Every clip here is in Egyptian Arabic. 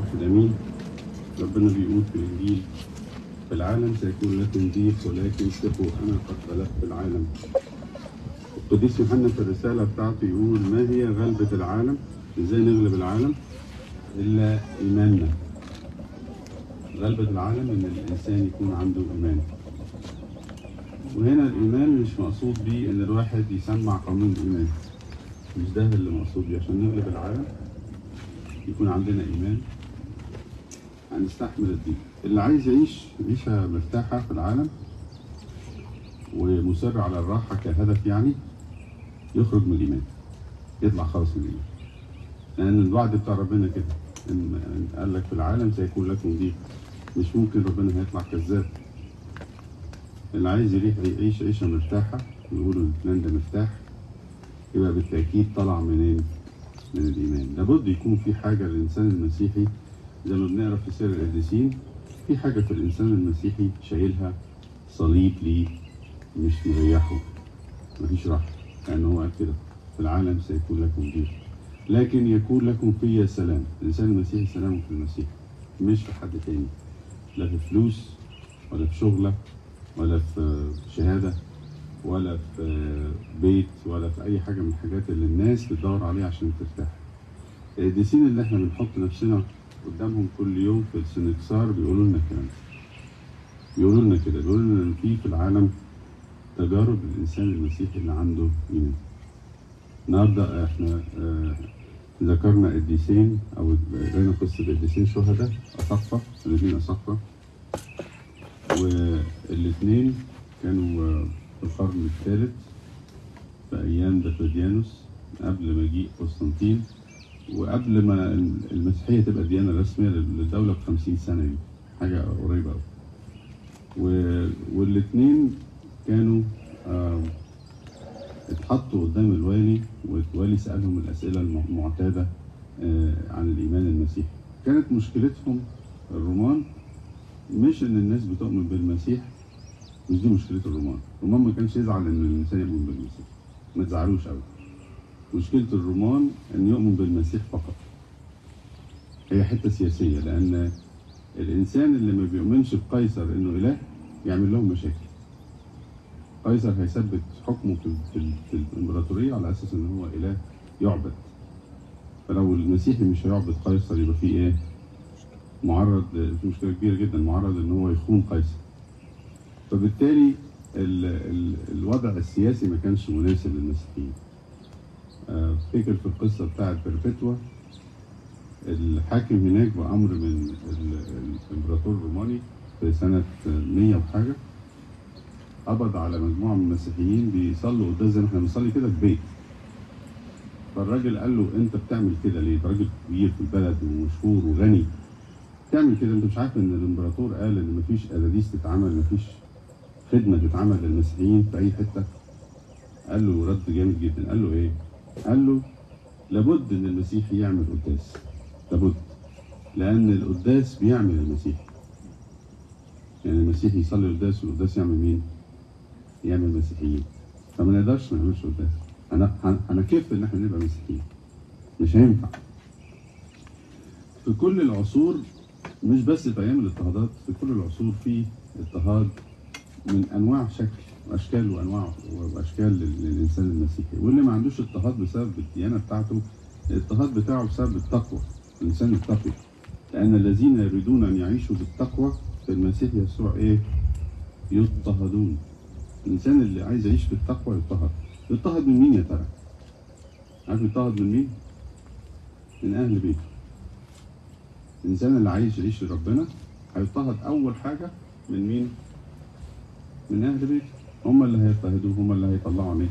واحد امين ربنا بيقول في الانجيل في العالم سيكون لكم ضيق ولكن ثقوا انا قد غلبت العالم القديس يوحنا في الرساله بتاعته يقول ما هي غلبه العالم ازاي نغلب العالم الا ايماننا غلبة العالم ان الانسان يكون عنده ايمان وهنا الايمان مش مقصود بيه ان الواحد يسمع قانون الايمان مش ده اللي مقصود بيه عشان نغلب العالم يكون عندنا ايمان هنستحمل الضيق اللي عايز يعيش عيشة مرتاحة في العالم ومصر على الراحة كهدف يعني يخرج من الإيمان يطلع خالص من الإيمان لأن الوعد بتاع ربنا كده إن إن قال لك في العالم سيكون لكم ضيق مش ممكن ربنا هيطلع كذاب اللي عايز يريح يعيش عيشة مرتاحة يقولوا الفلان ده مرتاح يبقى بالتأكيد طلع منين؟ من الإيمان لابد يكون في حاجة للإنسان المسيحي زي ما بنقرا في سير القديسين في حاجة في الإنسان المسيحي شايلها صليب ليه مش مريحه مفيش راحة لأن هو قال كده في العالم سيكون لكم ضيق لكن يكون لكم في سلام الإنسان المسيحي سلامه في المسيح مش في حد تاني لا في فلوس ولا في شغلة ولا في شهادة ولا في بيت ولا في أي حاجة من الحاجات اللي الناس بتدور عليها عشان ترتاح القديسين اللي احنا بنحط نفسنا قدامهم كل يوم في السنكسار بيقولوا لنا الكلام ده بيقولوا لنا كده بيقولوا لنا ان في في العالم تجارب الانسان المسيحي اللي عنده ايمان النهارده احنا آه، ذكرنا قديسين او قرينا قصه قديسين شهداء اساقفه سنتين اساقفه والاثنين كانوا آه، في القرن الثالث في ايام دقلديانوس قبل مجيء قسطنطين وقبل ما المسيحيه تبقى ديانه رسميه للدوله ب 50 سنه دي حاجه قريبه قوي والاثنين كانوا آه، اتحطوا قدام الوالي والوالي سالهم الاسئله الم- المعتاده آه، عن الايمان المسيحي كانت مشكلتهم الرومان مش ان الناس بتؤمن بالمسيح مش دي مشكله الرومان الرومان ما كانش يزعل ان الانسان يؤمن بالمسيح ما تزعلوش قوي مشكلة الرومان أن يؤمن بالمسيح فقط هي حتة سياسية لأن الإنسان اللي ما بيؤمنش بقيصر إنه إله يعمل لهم مشاكل قيصر هيثبت حكمه في, في, في الإمبراطورية على أساس إن هو إله يعبد فلو المسيحي مش هيعبد قيصر يبقى فيه إيه؟ معرض في مشكلة كبيرة جدا معرض إن هو يخون قيصر فبالتالي ال ال الوضع السياسي ما كانش مناسب للمسيحيين آه، افتكر في القصه بتاعت بيربتوا الحاكم هناك بامر من ال- الامبراطور الروماني في سنه 100 وحاجه قبض على مجموعه من المسيحيين بيصلوا قدام زي ما احنا بنصلي كده في بيت فالراجل قال له انت بتعمل كده ليه؟ ده راجل كبير في البلد ومشهور وغني تعمل كده انت مش عارف ان الامبراطور قال ان مفيش قداديس تتعمل مفيش خدمه تتعمل للمسيحيين في اي حته قال له رد جامد جدا قال له ايه؟ قال له لابد ان المسيح يعمل قداس لابد لان القداس بيعمل المسيح يعني المسيح يصلي قداس والقداس يعمل مين؟ يعمل مسيحيين فما نقدرش ما نعملش قداس هن- هن- هنكف ان احنا نبقى مسيحيين مش هينفع في كل العصور مش بس في ايام الاضطهادات في كل العصور في اضطهاد من انواع شكل واشكال وانواع واشكال لل- للانسان المسيحي واللي ما عندوش اضطهاد بسبب الديانه بتاعته الاضطهاد بتاعه بسبب التقوى الانسان التقي لان الذين يريدون ان يعيشوا بالتقوى في المسيح يسوع ايه يضطهدون الانسان اللي عايز يعيش بالتقوى يضطهد يضطهد من مين يا ترى عارف يضطهد من مين من اهل بيته الانسان اللي عايز يعيش لربنا هيضطهد اول حاجه من مين من اهل بيته هم اللي هيضطهدوه هم اللي هيطلعوا عليه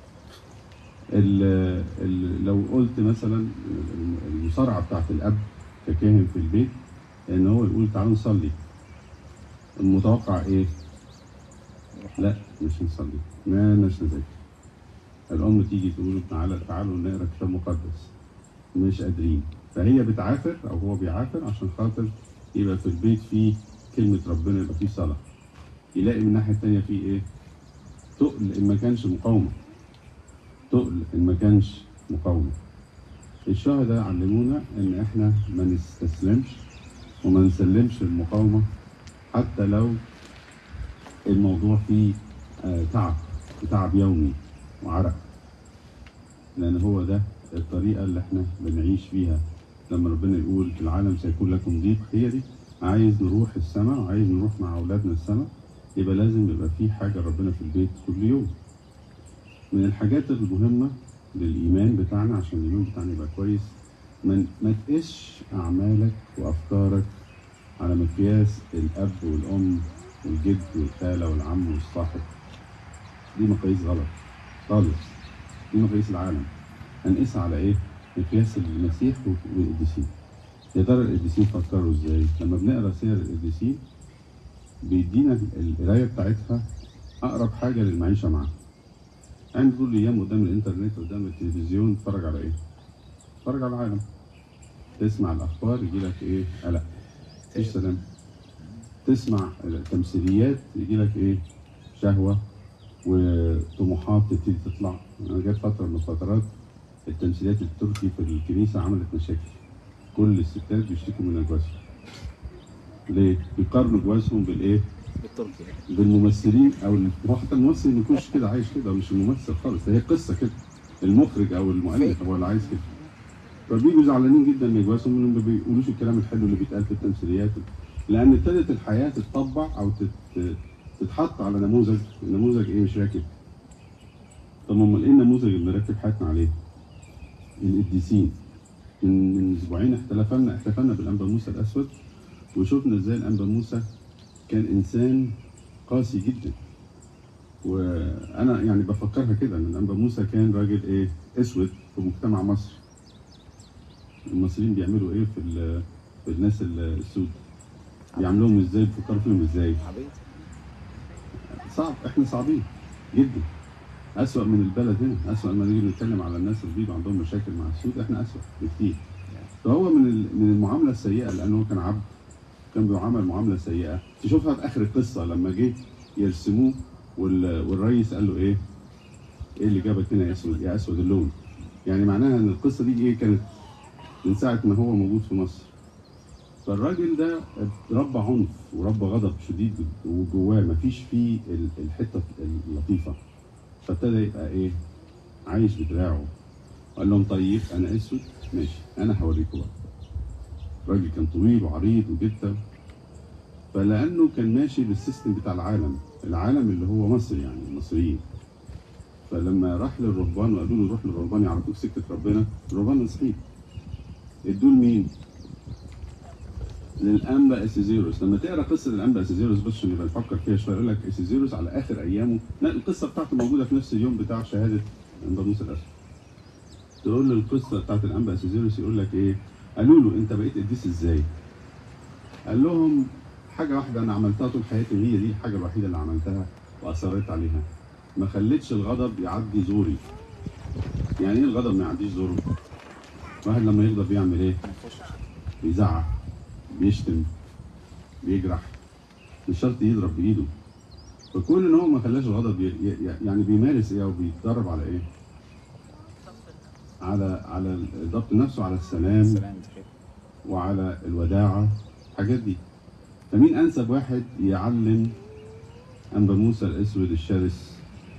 ال- ال- لو قلت مثلا المصارعه بتاعت الاب ككاهن في البيت ان هو يقول تعالوا نصلي المتوقع ايه؟ لا مش نصلي ما لناش مزاج الام تيجي تقول تعالى تعالوا نقرا كتاب مقدس مش قادرين فهي بتعافر او هو بيعافر عشان خاطر يبقى في البيت فيه كلمه ربنا يبقى فيه صلاه يلاقي من الناحيه التانيه فيه ايه؟ تقل ان ما كانش مقاومه تقل ان ما كانش مقاومه الشهداء علمونا ان احنا ما نستسلمش وما نسلمش المقاومه حتى لو الموضوع فيه آه، تعب وتعب يومي وعرق لان هو ده الطريقه اللي احنا بنعيش فيها لما ربنا يقول في العالم سيكون لكم ضيق هي دي عايز نروح السماء وعايز نروح مع اولادنا السماء يبقى لازم يبقى في حاجه ربنا في البيت كل يوم من الحاجات المهمه للايمان بتاعنا عشان الايمان بتاعنا يبقى كويس ما ما تقيسش اعمالك وافكارك على مقياس الاب والام والجد والخاله والعم والصاحب دي مقاييس غلط خالص دي مقاييس العالم هنقيسها على ايه؟ مقياس المسيح والقديسين يا ترى القديسين فكروا ازاي؟ لما بنقرا سير القديسين بيدينا القرايه بتاعتها اقرب حاجه للمعيشه معاهم. يعني طول الايام قدام الانترنت قدام التلفزيون تتفرج على ايه؟ تتفرج على العالم. تسمع الاخبار يجي لك ايه؟ قلق. مفيش سلام. تسمع التمثيليات يجي لك ايه؟ شهوه وطموحات تبتدي تطلع. انا جت فتره من الفترات التمثيليات التركي في الكنيسه عملت مشاكل. كل الستات بيشتكوا من جوازهم. ليه؟ بيقارنوا جوازهم بالايه؟ بالتركي بالممثلين او ال- هو حتى الممثل ما يكونش كده عايش كده مش الممثل خالص هي قصه كده المخرج او المؤلف هو اللي عايز كده فبيجوا زعلانين جدا من جوازهم انهم ما بيقولوش الكلام الحلو اللي بيتقال في التمثيليات لان ابتدت الحياه تتطبع او تت- تتحط على نموذج نموذج ايه مش راكب طب امال ايه النموذج اللي راكب حياتنا عليه؟ القديسين من من اسبوعين احتفلنا احتفلنا بالانبا موسى الاسود وشفنا ازاي الانبا موسى كان انسان قاسي جدا وانا يعني بفكرها كده ان الانبا موسى كان راجل ايه اسود في مجتمع مصر المصريين بيعملوا ايه في ال- في الناس ال- السود بيعملوهم ازاي بيفكروا فيهم ازاي عبيد صعب احنا صعبين جدا اسوأ من البلد هنا اسوأ لما نيجي نتكلم على الناس اللي بيبقى عندهم مشاكل مع السود احنا اسوأ بكتير فهو من ال- من المعامله السيئه لانه هو كان عبد كان بيعامل معامله سيئه تشوفها في اخر القصه لما جه يرسموه وال- والريس قال له ايه؟ ايه اللي جابك هنا يا اسود يا اسود اللون؟ يعني معناها ان القصه دي ايه كانت من ساعه ما هو موجود في مصر. فالراجل ده ربى عنف وربى غضب شديد وجواه مفيش فيه ال- الحته اللطيفه. فابتدى يبقى ايه؟ عايش بدراعه. قال لهم طيب انا اسود ماشي انا هوريكم بقى. الراجل كان طويل وعريض وجدا فلانه كان ماشي بالسيستم بتاع العالم العالم اللي هو مصر يعني المصريين فلما راح للرهبان وقالوا له روح للرهبان يعرفوك سكه ربنا الرهبان نصحين ادوا مين؟ للانبا اسيزيروس لما تقرا قصه الانبا اسيزيروس بس عشان نبقى نفكر فيها شويه يقول لك اسيزيروس على اخر ايامه لا القصه بتاعته موجوده في نفس اليوم بتاع شهاده انبا موسى الاسود تقول له القصه بتاعت الانبا اسيزيروس يقول لك ايه؟ قالوا له انت بقيت قديس ازاي؟ قال لهم حاجه واحده انا عملتها طول حياتي هي دي الحاجه الوحيده اللي عملتها واصريت عليها ما خليتش الغضب يعدي زوري يعني ايه الغضب ما يعديش زوره؟ واحد لما يغضب بيعمل ايه؟ بيزعق بيشتم بيجرح مش شرط يضرب بايده فكون ان هو ما خلاش الغضب ي- ي- يعني بيمارس ايه او بيتدرب على ايه؟ على على ضبط نفسه على السلام سلام صحيح وعلى الوداعة الحاجات دي فمين أنسب واحد يعلم أنبا موسى الأسود الشرس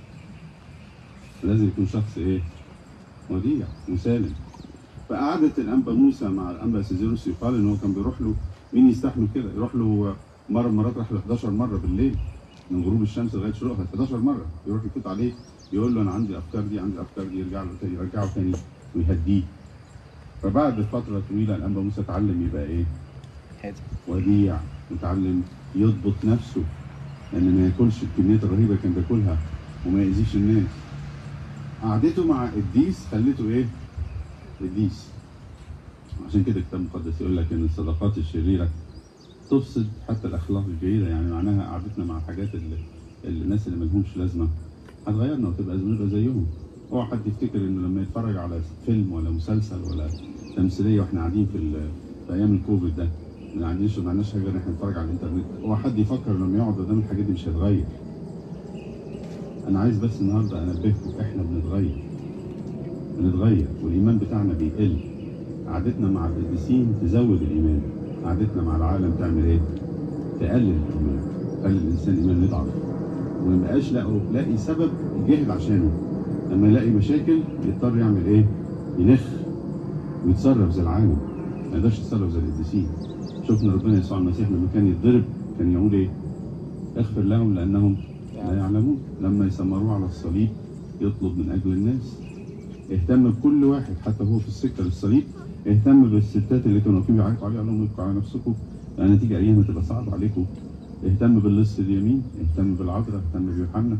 لازم يكون شخص إيه وديع مسالم فقعدة الأنبا موسى مع الأنبا سيزيروس يقال إن هو كان بيروح له مين يستحمل كده يروح له مرة من المرات راح له 11 مرة بالليل من غروب الشمس لغاية شروقها 11 مرة يروح يفوت عليه يقول له أنا عندي أفكار دي عندي أفكار دي يرجع له تاني يرجعه تاني ويهديه فبعد فترة طويلة الأنبا موسى اتعلم يبقى إيه؟ هادي وديع وتعلم يضبط نفسه لأن ما ياكلش الكميات الرهيبة اللي كان بياكلها وما يأذيش الناس. قعدته مع قديس خليته إيه؟ قديس. عشان كده الكتاب المقدس يقول لك إن الصداقات الشريرة تفسد حتى الأخلاق الجيدة يعني معناها قعدتنا مع الحاجات اللي اللي الناس اللي ملهمش لازمة هتغيرنا وتبقى نبقى زيهم. اوعى حد يفتكر انه لما يتفرج على فيلم ولا مسلسل ولا تمثيليه واحنا قاعدين في, ال- في ايام الكوفيد ده ما عندناش ما عندناش حاجه غير ان احنا نتفرج على الانترنت اوعى حد يفكر لما يقعد قدام الحاجات دي مش هيتغير انا عايز بس النهارده انبهكم احنا بنتغير بنتغير والايمان بتاعنا بيقل قعدتنا مع القديسين تزود الايمان قعدتنا مع العالم تعمل ايه تقلل الايمان تخلي الانسان ايمان يضعف وما يبقاش لاقي لاقي سبب يجاهد عشانه لما يلاقي مشاكل يضطر يعمل ايه ينخ ويتصرف زي العالم ما يقدرش يتصرف زي القديسين شفنا ربنا يسوع المسيح لما كان يتضرب كان يقول ايه اغفر لهم لانهم لا يعلمون لما يسمروه على الصليب يطلب من اجل الناس اهتم بكل واحد حتى هو في السكه للصليب اهتم بالستات اللي كانوا واقفين بيعيطوا عليه قال لهم ابقوا على نفسكم لان تيجي ايام هتبقى صعبه عليكم اهتم باللص اليمين اهتم بالعذراء اهتم بيوحنا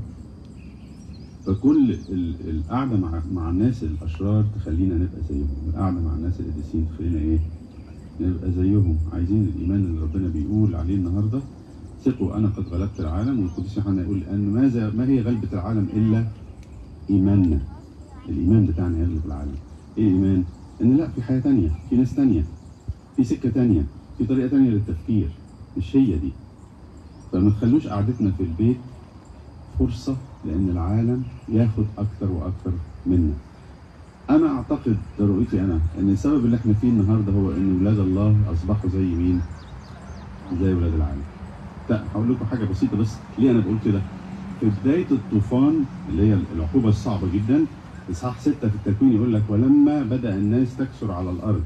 فكل ال- القعده مع مع الناس الاشرار تخلينا نبقى زيهم القعده مع الناس القديسين تخلينا ايه نبقى زيهم عايزين الايمان اللي ربنا بيقول عليه النهارده ثقوا انا قد غلبت العالم والقديس يوحنا يقول ان ماذا ما هي غلبه العالم الا ايماننا الايمان بتاعنا يغلب العالم ايه الايمان ان لا في حياه تانية في ناس تانية في سكه تانية في طريقه تانية للتفكير مش هي دي فما تخلوش قعدتنا في البيت فرصه لان العالم ياخد اكتر واكتر منا انا اعتقد ده رؤيتي انا ان السبب اللي احنا فيه النهارده هو ان ولاد الله اصبحوا زي مين زي ولاد العالم لا هقول لكم حاجه بسيطه بس ليه انا بقول كده في بدايه الطوفان اللي هي العقوبه الصعبه جدا اصحاح 6 في التكوين يقول لك ولما بدا الناس تكثر على الارض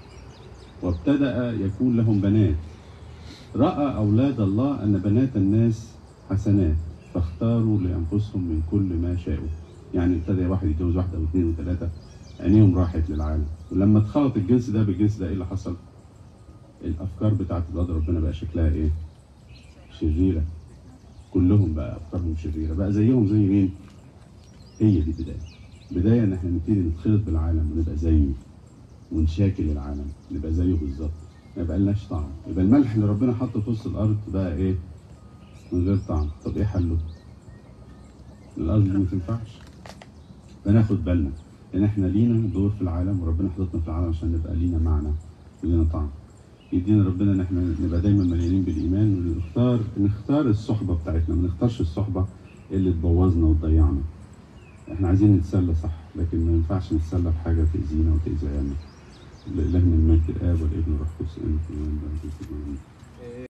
وابتدا يكون لهم بنات راى اولاد الله ان بنات الناس حسنات فاختاروا لانفسهم من كل ما شاءوا يعني ابتدى واحد يتجوز واحده واثنين وثلاثه عينيهم راحت للعالم ولما اتخلط الجنس ده بالجنس ده ايه اللي حصل؟ الافكار بتاعت ولاد ربنا بقى شكلها ايه؟ شريره كلهم بقى افكارهم شريره بقى زيهم زي مين؟ هي دي بدايه بدايه ان احنا نبتدي نتخلط بالعالم ونبقى زيه ونشاكل العالم نبقى زيه بالظبط ما يبقى لناش طعم يبقى الملح اللي ربنا حطه في وسط الارض بقى ايه؟ من غير طعم طب ايه حله؟ الارض دي ما تنفعش فناخد بالنا ان احنا لينا دور في العالم وربنا حاططنا في العالم عشان نبقى لينا معنى ولينا طعم يدينا ربنا ان احنا نبقى دايما مليانين بالايمان ونختار نختار الصحبه بتاعتنا ما نختارش الصحبه اللي تبوظنا وتضيعنا احنا عايزين نتسلى صح لكن ما ينفعش نتسلى بحاجه تاذينا وتاذي عيالنا لإلهنا الملك الاب والابن والروح القدس امين